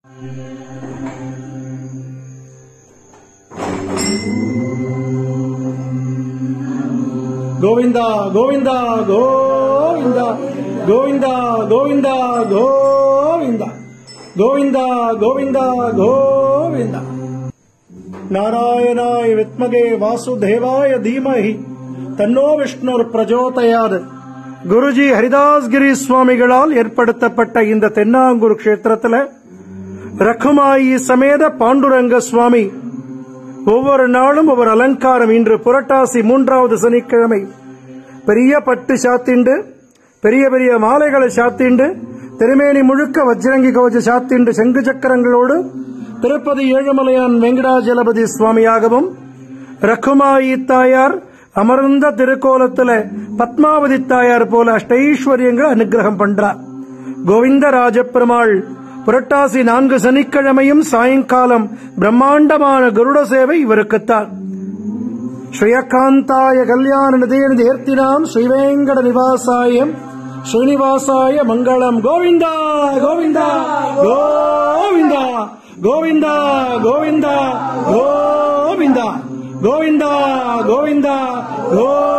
ಗೋವಿಂದ ಗೋವಿಂದ ಗೋವಿಂದ ಗೋವಿಂದ ಗೋವಿಂದ ಗೋವಿಂದ ಗೋವಿಂದ ಗೋವಿಂದ ಗೋವಿಂದ ನಾರಾಯಣಾಯ ವಿತ್ಮಗೆ ವಾಸುದೇವಾಯ ಧೀಮಹಿ தன்னோ விஷ்ணுர் பிரஜோதயாது குருஜி ஹரிதாஸ் கிரி சுவாமிகளால் ஏற்படுத்தப்பட்ட இந்த தென்னாங்கூர் கஷேத்திரத்துல ரகுமாயி சமேத பாண்டுரங்க சுவாமி ஒவ்வொரு நாளும் ஒவ்வொரு அலங்காரம் இன்று புரட்டாசி மூன்றாவது சனிக்கிழமை பெரிய பட்டு சாத்திண்டு பெரிய பெரிய மாலைகளை சாத்திண்டு திருமேனி முழுக்க வஜ்ரங்கி கவச்ச சாத்திண்டு செங்கு சக்கரங்களோடு திருப்பதி ஏழுமலையான் வெங்கடாஜலபதி சுவாமியாகவும் ரகுமாயி தாயார் அமர்ந்த திருக்கோலத்துல பத்மாவதி தாயார் போல அஷ்டைஸ்வரியங்கள் அனுகிரகம் பண்றார் கோவிந்த ராஜப்பெருமாள் புரட்டாசி நான்கு சனிக்கிழமையும் சாயங்காலம் பிரம்மாண்டமான கருட சேவை இவருக்குத்தான் ஸ்ரீயகாந்தாய கல்யாண நிதேன ஏர்த்தினாம் ஸ்ரீவேங்கட நிவாசாயம் ஸ்ரீனிவாசாய மங்களம் கோவிந்தா கோவிந்தா கோவிந்தா கோவிந்தா கோவிந்தா கோவிந்தா கோவிந்தா கோவிந்தா கோ